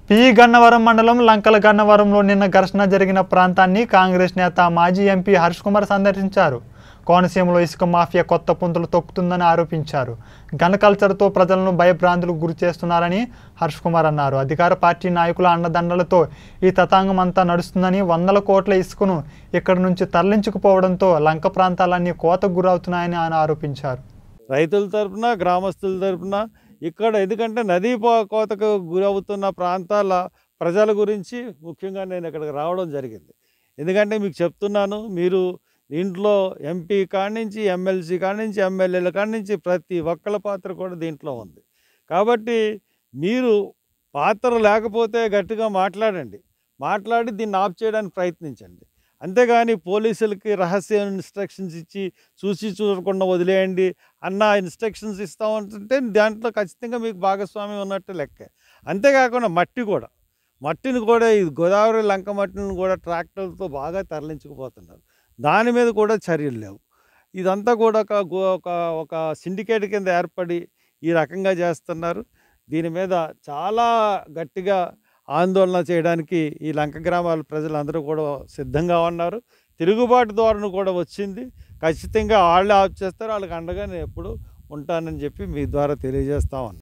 P Gannavaram మండలం లంకల గన్నవరంలో నిన్న ఘర్షణ జరిగిన ప్రాంతాన్ని కాంగ్రెస్ నేత మాజీ ఎంపీ హర్ష్ కుమార్ సందర్శించారు కోనసీమలో ఇసుక మాఫియా కొత్త పుంతలు తొక్కుతుందని ఆరోపించారు గన్ కల్చర్తో ప్రజలను భయభ్రాంతులకు గురి చేస్తున్నారని హర్ష్ కుమార్ అన్నారు అధికార పార్టీ నాయకుల అండదండలతో ఈ తతాంగం అంతా నడుస్తుందని వందల కోట్ల ఇసుకను ఇక్కడి నుంచి తరలించుకుపోవడంతో లంక ప్రాంతాలన్నీ కోతకు గురవుతున్నాయని ఆయన ఆరోపించారు రైతుల తరపున గ్రామస్తుల తరపున ఇక్కడ ఎందుకంటే నదీ పో- కోతకు గురవుతున్న ప్రాంతాల ప్రజల గురించి ముఖ్యంగా నేను ఇక్కడికి రావడం జరిగింది ఎందుకంటే మీకు చెప్తున్నాను మీరు దీంట్లో ఎంపీ కాడి నుంచి ఎమ్మెల్సీ కాడి నుంచి ఎమ్మెల్యేల కాడి నుంచి ప్రతి ఒక్కళ్ళ పాత్ర కూడా దీంట్లో ఉంది కాబట్టి మీరు పాత్ర లేకపోతే గట్టిగా మాట్లాడండి మాట్లాడి దీన్ని ఆఫ్ చేయడానికి ప్రయత్నించండి అంతేగాని పోలీసులకి రహస్య ఇన్స్ట్రక్షన్స్ ఇచ్చి చూసి చూడకుండా వదిలేయండి అన్న ఇన్స్ట్రక్షన్స్ ఇస్తామంటుంటే దాంట్లో ఖచ్చితంగా మీకు భాగస్వామ్యం ఉన్నట్టు లెక్క అంతేకాకుండా మట్టి కూడా మట్టిని కూడా ఈ గోదావరి లంక మట్టిని కూడా ట్రాక్టర్లతో బాగా తరలించుకుపోతున్నారు దాని మీద కూడా చర్యలు లేవు ఇదంతా కూడా ఒక గో- ఒక ఒక సిండికేట్ కింద ఏర్పడి ఈ రకంగా చేస్తున్నారు దీని మీద చాలా గట్టిగా ఆందోళన చేయడానికి ఈ లంక గ్రామాల ప్రజలందరూ కూడా సిద్ధంగా ఉన్నారు తిరుగుబాటు ధోరణి కూడా వచ్చింది ఖచ్చితంగా వాళ్ళే ఆఫ్ చేస్తారు వాళ్ళకి అండగా నేను ఎప్పుడు ఉంటానని చెప్పి మీ ద్వారా తెలియజేస్తా ఉన్నాను